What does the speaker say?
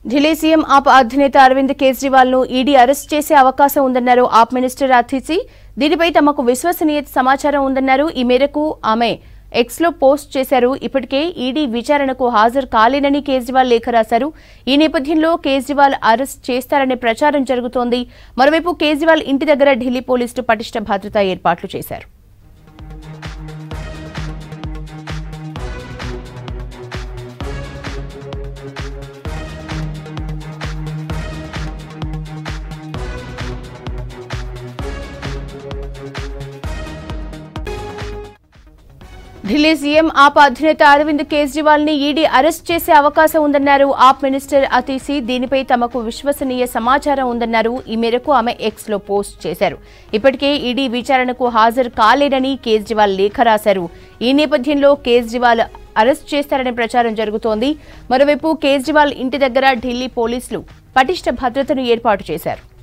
Delhi CM ఆప్ అధినేత అరవింద్ కేజ్రీవాల్ ను ED arrest చేసే అవకాశం ఉందన్నారు ఆప్ మినిస్టర్ అతిథి దీనిపై తమకు విశ్వసనీయత సమాచారం ఉందన్నారు ఈ మేరకు ఆమె ఎక్స్ లో పోస్ట్ చేశారు ఇప్పటికే ఈడీ విచారణకు హాజరు కాలేనని కేజ్రీవాల్ లేఖ రాశారు ఈ నేపథ్యంలో కేజ్రీవాల్ అరెస్ట్ చేస్తారనే ప్రచారం జరుగుతోంది మరోవైపు కేజ్రీవాల్ ఇంటి దగ్గర ఢిల్లీ పోలీసులు పటిష్ట భద్రతా ఏర్పాట్లు చేశారు ఢిల్లీ సీఎం ఆప్ అధినేత అరవింద్ కేజ్రీవాల్ ని ఈడీ అరెస్ట్ చేసే అవకాశం ఉందన్నారు ఆప్ మినిస్టర్ అతీసి దీనిపై తమకు విశ్వసనీయ సమాచారం ఉందన్నారు ఈ మేరకు ఆమె ఎక్స్ లో పోస్ట్ చేశారు ఇప్పటికే ఈడీ విచారణకు హాజరు కాలేనని కేజ్రీవాల్ లేఖ రాశారు ఈ నేపథ్యంలో కేజ్రీవాల్ అరెస్ట్ చేస్తారనే ప్రచారం జరుగుతోంది మరోవైపు కేజ్రీవాల్ ఇంటి దగ్గర ఢిల్లీ పోలీసులు పటిష్ట భద్రతను ఏర్పాటు చేశారు